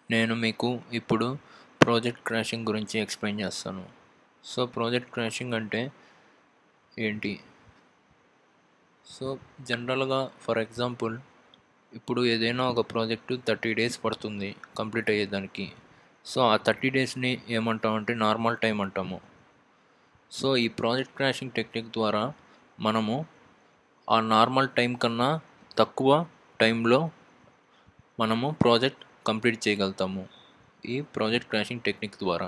నేను మీకు ఇప్పుడు ప్రాజెక్ట్ క్రాషింగ్ గురించి ఎక్స్ప్లెయిన్ చేస్తాను సో ప్రాజెక్ట్ క్రాషింగ్ అంటే ఏంటి సో జనరల్గా ఫర్ ఎగ్జాంపుల్ ఇప్పుడు ఏదైనా ఒక ప్రాజెక్టు థర్టీ డేస్ పడుతుంది కంప్లీట్ అయ్యేదానికి సో ఆ థర్టీ డేస్ని ఏమంటామంటే నార్మల్ టైం అంటాము సో ఈ ప్రాజెక్ట్ క్రాషింగ్ టెక్నిక్ ద్వారా మనము ఆ నార్మల్ టైం కన్నా తక్కువ టైంలో మనము ప్రాజెక్ట్ కంప్లీట్ చేయగలుగుతాము ఈ ప్రాజెక్ట్ క్రాషింగ్ టెక్నిక్ ద్వారా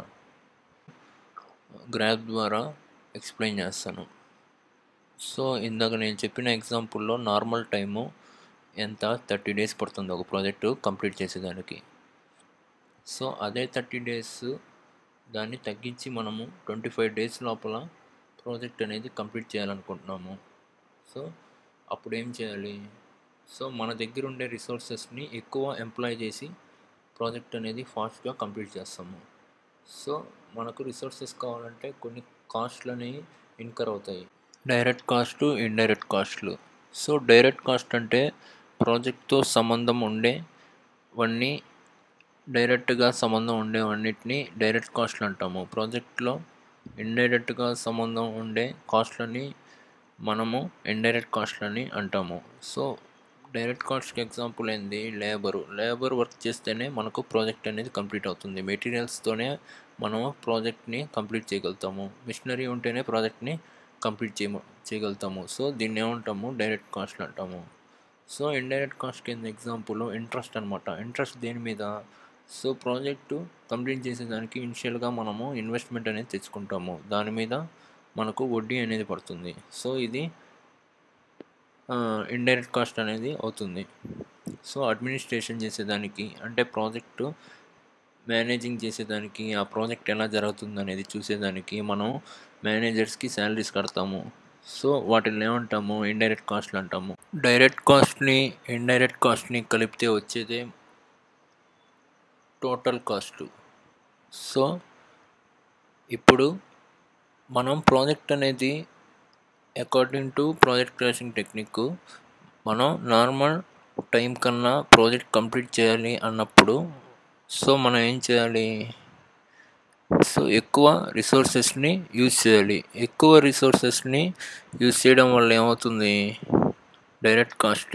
గ్రాఫ్ ద్వారా ఎక్స్ప్లెయిన్ చేస్తాను సో ఇందాక నేను చెప్పిన ఎగ్జాంపుల్లో నార్మల్ టైము ఎంత థర్టీ డేస్ పడుతుంది ఒక ప్రాజెక్టు కంప్లీట్ చేసేదానికి సో అదే థర్టీ డేస్ దాన్ని తగ్గించి మనము ట్వంటీ ఫైవ్ డేస్ లోపల ప్రాజెక్ట్ అనేది కంప్లీట్ చేయాలనుకుంటున్నాము సో అప్పుడు ఏం చేయాలి సో మన దగ్గర ఉండే రిసోర్సెస్ని ఎక్కువ ఎంప్లాయ్ చేసి ప్రాజెక్ట్ అనేది ఫాస్ట్గా కంప్లీట్ చేస్తాము సో మనకు రిసోర్సెస్ కావాలంటే కొన్ని కాస్ట్లు అనేవి ఇన్కర్ అవుతాయి డైరెక్ట్ కాస్ట్ ఇండైరెక్ట్ కాస్ట్లు సో డైరెక్ట్ కాస్ట్ అంటే ప్రాజెక్ట్తో సంబంధం ఉండేవన్నీ డైరెక్ట్గా సంబంధం ఉండేవన్నిటిని డైరెక్ట్ కాస్ట్లు అంటాము ప్రాజెక్ట్లో ఇండైరెక్ట్గా సంబంధం ఉండే కాస్ట్లని మనము ఇండైరెక్ట్ కాస్ట్లని అంటాము సో డైరెక్ట్ కాస్ట్కి ఎగ్జాంపుల్ ఏంది లేబరు లేబర్ వర్క్ చేస్తేనే మనకు ప్రాజెక్ట్ అనేది కంప్లీట్ అవుతుంది మెటీరియల్స్తోనే మనము ప్రాజెక్ట్ని కంప్లీట్ చేయగలుగుతాము మిషనరీ ఉంటేనే ప్రాజెక్ట్ని కంప్లీట్ చేయ చేయగలుగుతాము సో దీన్ని ఏమంటాము డైరెక్ట్ కాస్ట్ అంటాము సో ఇండైరెక్ట్ కాస్ట్ కింద ఎగ్జాంపుల్ ఇంట్రెస్ట్ అనమాట ఇంట్రెస్ట్ దేని మీద సో ప్రాజెక్టు కంప్లీట్ చేసేదానికి ఇనిషియల్గా మనము ఇన్వెస్ట్మెంట్ అనేది తెచ్చుకుంటాము దాని మీద మనకు వడ్డీ అనేది పడుతుంది సో ఇది ఇండైరెక్ట్ కాస్ట్ అనేది అవుతుంది సో అడ్మినిస్ట్రేషన్ చేసేదానికి అంటే ప్రాజెక్టు మేనేజింగ్ చేసేదానికి ఆ ప్రాజెక్ట్ ఎలా జరుగుతుంది అనేది చూసేదానికి మనం మేనేజర్స్కి శాలరీస్ కడతాము సో వాటిని ఏమంటాము ఇండైరెక్ట్ కాస్ట్లు అంటాము డైరెక్ట్ కాస్ట్ని ఇండైరెక్ట్ కాస్ట్ని కలిపితే వచ్చేదే టోటల్ కాస్ట్ సో ఇప్పుడు మనం ప్రాజెక్ట్ అనేది according to project crashing technique మనం నార్మల్ టైం కన్నా ప్రాజెక్ట్ కంప్లీట్ చేయాలి అన్నప్పుడు సో మనం ఏం చేయాలి సో ఎక్కువ రిసోర్సెస్ని యూజ్ చేయాలి ఎక్కువ రిసోర్సెస్ని యూజ్ చేయడం వల్ల ఏమవుతుంది డైరెక్ట్ కాస్ట్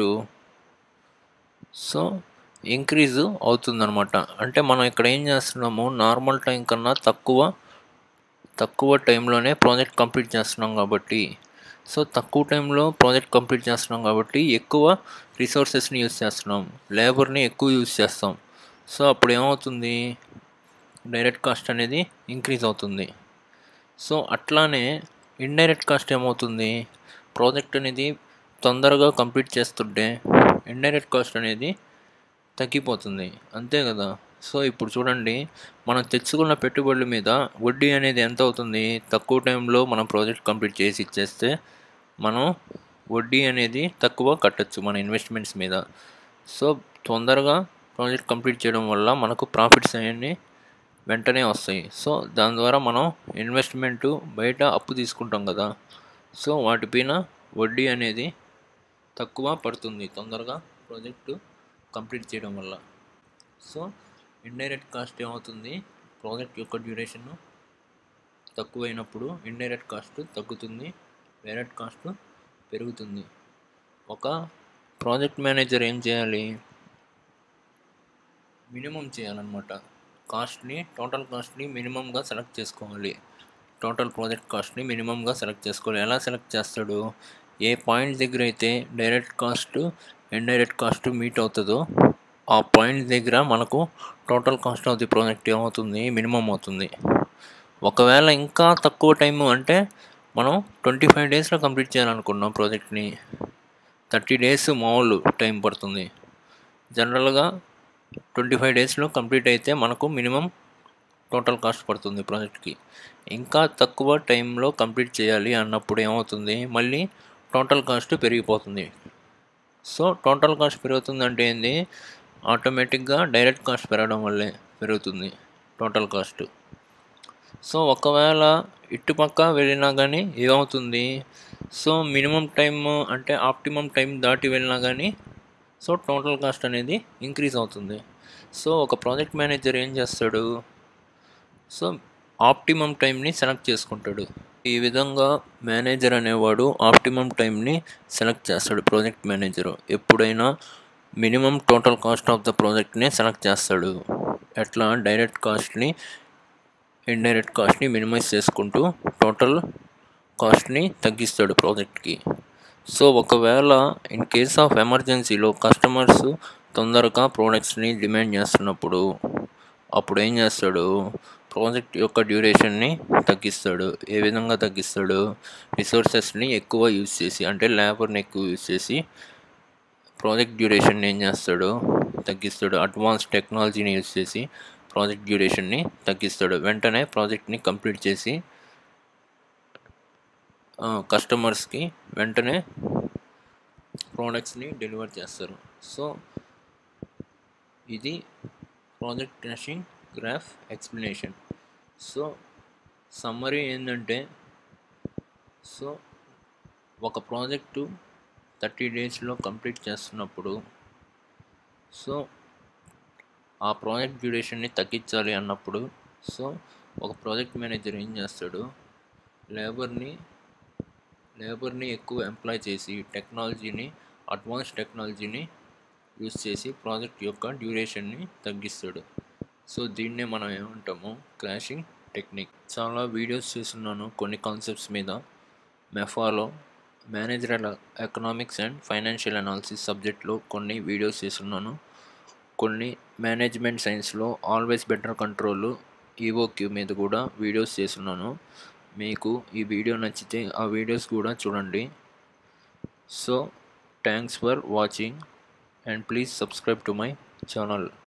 సో ఇంక్రీజ్ అవుతుందన్నమాట అంటే మనం ఇక్కడ ఏం చేస్తున్నాము నార్మల్ టైం కన్నా తక్కువ తక్కువ టైంలోనే ప్రాజెక్ట్ కంప్లీట్ చేస్తున్నాం కాబట్టి సో తక్కువ టైంలో ప్రాజెక్ట్ కంప్లీట్ చేస్తున్నాం కాబట్టి ఎక్కువ రిసోర్సెస్ని యూజ్ చేస్తున్నాం లేబర్ని ఎక్కువ యూజ్ చేస్తాం సో అప్పుడు ఏమవుతుంది డైరెక్ట్ కాస్ట్ అనేది ఇంక్రీజ్ అవుతుంది సో అట్లానే ఇండైరెక్ట్ కాస్ట్ ఏమవుతుంది ప్రాజెక్ట్ అనేది తొందరగా కంప్లీట్ చేస్తుంటే ఇండైరెక్ట్ కాస్ట్ అనేది తగ్గిపోతుంది అంతే కదా సో ఇప్పుడు చూడండి మనం తెచ్చుకున్న పెట్టుబడుల మీద వడ్డీ అనేది ఎంత అవుతుంది తక్కువ టైంలో మనం ప్రాజెక్ట్ కంప్లీట్ చేసి ఇచ్చేస్తే మనం వడ్డీ అనేది తక్కువ కట్టచ్చు మన ఇన్వెస్ట్మెంట్స్ మీద సో తొందరగా ప్రాజెక్ట్ కంప్లీట్ చేయడం వల్ల మనకు ప్రాఫిట్స్ అనేవి వెంటనే వస్తాయి సో దాని ద్వారా మనం ఇన్వెస్ట్మెంట్ బయట అప్పు తీసుకుంటాం కదా సో వాటిపైన వడ్డీ అనేది తక్కువ పడుతుంది తొందరగా ప్రాజెక్టు కంప్లీట్ చేయడం వల్ల సో ఇండైరెక్ట్ కాస్ట్ ఏమవుతుంది ప్రాజెక్ట్ యొక్క డ్యూరేషన్ తక్కువైనప్పుడు ఇండైరెక్ట్ కాస్ట్ తగ్గుతుంది డైరెక్ట్ కాస్ట్ పెరుగుతుంది ఒక ప్రాజెక్ట్ మేనేజర్ ఏం చేయాలి మినిమం చేయాలన్నమాట కాస్ట్ని టోటల్ కాస్ట్ని మినిమంగా సెలెక్ట్ చేసుకోవాలి టోటల్ ప్రాజెక్ట్ కాస్ట్ని మినిమంగా సెలెక్ట్ చేసుకోవాలి ఎలా సెలెక్ట్ చేస్తాడు ఏ పాయింట్ దగ్గర అయితే direct cost indirect cost meet అవుతుందో ఆ పాయింట్ దగ్గర మనకు total cost of the project ఏమవుతుంది మినిమం అవుతుంది ఒకవేళ ఇంకా తక్కువ టైము అంటే మనం ట్వంటీ ఫైవ్ డేస్లో కంప్లీట్ చేయాలనుకున్నాం ప్రాజెక్ట్ని థర్టీ డేస్ మామూలు టైం పడుతుంది జనరల్గా ట్వంటీ ఫైవ్ డేస్లో కంప్లీట్ అయితే మనకు మినిమం టోటల్ కాస్ట్ పడుతుంది ప్రాజెక్ట్కి ఇంకా తక్కువ టైంలో కంప్లీట్ చేయాలి అన్నప్పుడు ఏమవుతుంది మళ్ళీ టోటల్ కాస్ట్ పెరిగిపోతుంది సో టోటల్ కాస్ట్ పెరుగుతుందంటే ఏంది ఆటోమేటిక్గా డైరెక్ట్ కాస్ట్ పెరగడం వల్లే పెరుగుతుంది టోటల్ కాస్ట్ సో ఒకవేళ ఇటుపక్క వెళ్ళినా కానీ ఏమవుతుంది సో మినిమం టైం అంటే ఆప్టిమం టైం దాటి వెళ్ళినా కానీ సో టోటల్ కాస్ట్ అనేది ఇంక్రీజ్ అవుతుంది సో ఒక ప్రాజెక్ట్ మేనేజర్ ఏం చేస్తాడు సో ఆప్టిమమ్ టైంని సెలెక్ట్ చేసుకుంటాడు ఈ విధంగా మేనేజర్ అనేవాడు ఆప్టిమమ్ టైంని సెలెక్ట్ చేస్తాడు ప్రాజెక్ట్ మేనేజర్ ఎప్పుడైనా minimum total cost of the ప్రాజెక్ట్ని సెలెక్ట్ చేస్తాడు ఎట్లా డైరెక్ట్ కాస్ట్ని ఇండైరెక్ట్ కాస్ట్ని మినిమైజ్ చేసుకుంటూ టోటల్ కాస్ట్ని తగ్గిస్తాడు ప్రాజెక్ట్కి సో ఒకవేళ ఇన్ కేస్ ఆఫ్ ఎమర్జెన్సీలో కస్టమర్స్ తొందరగా ప్రోడక్ట్స్ని డిమాండ్ చేస్తున్నప్పుడు అప్పుడు ఏం చేస్తాడు ప్రాజెక్ట్ యొక్క డ్యూరేషన్ని తగ్గిస్తాడు ఏ విధంగా తగ్గిస్తాడు రిసోర్సెస్ని ఎక్కువ యూజ్ చేసి అంటే లేబర్ని ఎక్కువ యూజ్ చేసి ప్రాజెక్ట్ డ్యూరేషన్ ఏం చేస్తాడు తగ్గిస్తాడు అడ్వాన్స్ టెక్నాలజీని యూజ్ చేసి ప్రాజెక్ట్ డ్యూరేషన్ని తగ్గిస్తాడు వెంటనే ప్రాజెక్ట్ని కంప్లీట్ చేసి కస్టమర్స్కి వెంటనే ప్రోడక్ట్స్ని డెలివర్ చేస్తారు సో ఇది project crashing graph explanation so summary ఏంటంటే సో ఒక ప్రాజెక్టు థర్టీ డేస్లో కంప్లీట్ చేస్తున్నప్పుడు సో ఆ ప్రాజెక్ట్ డ్యూరేషన్ని తగ్గించాలి అన్నప్పుడు సో ఒక ప్రాజెక్ట్ మేనేజర్ ఏం చేస్తాడు లేబర్ని లేబర్ని ఎక్కువ ఎంప్లాయ్ చేసి టెక్నాలజీని అడ్వాన్స్ టెక్నాలజీని యూస్ చేసి ప్రాజెక్ట్ యొక్క డ్యూరేషన్ని తగ్గిస్తాడు సో దీన్నే మనం ఏమంటాము క్రాషింగ్ టెక్నిక్ చాలా వీడియోస్ చేస్తున్నాను కొన్ని కాన్సెప్ట్స్ మీద మెఫాలో managerial economics and financial analysis సబ్జెక్ట్లో కొన్ని వీడియోస్ చేస్తున్నాను కొన్ని మేనేజ్మెంట్ సైన్స్లో ఆల్వేస్ బెటర్ కంట్రోల్ ఈవోక్యూ మీద కూడా వీడియోస్ చేస్తున్నాను మీకు ఈ వీడియో నచ్చితే ఆ వీడియోస్ కూడా చూడండి so thanks for watching and please subscribe to my channel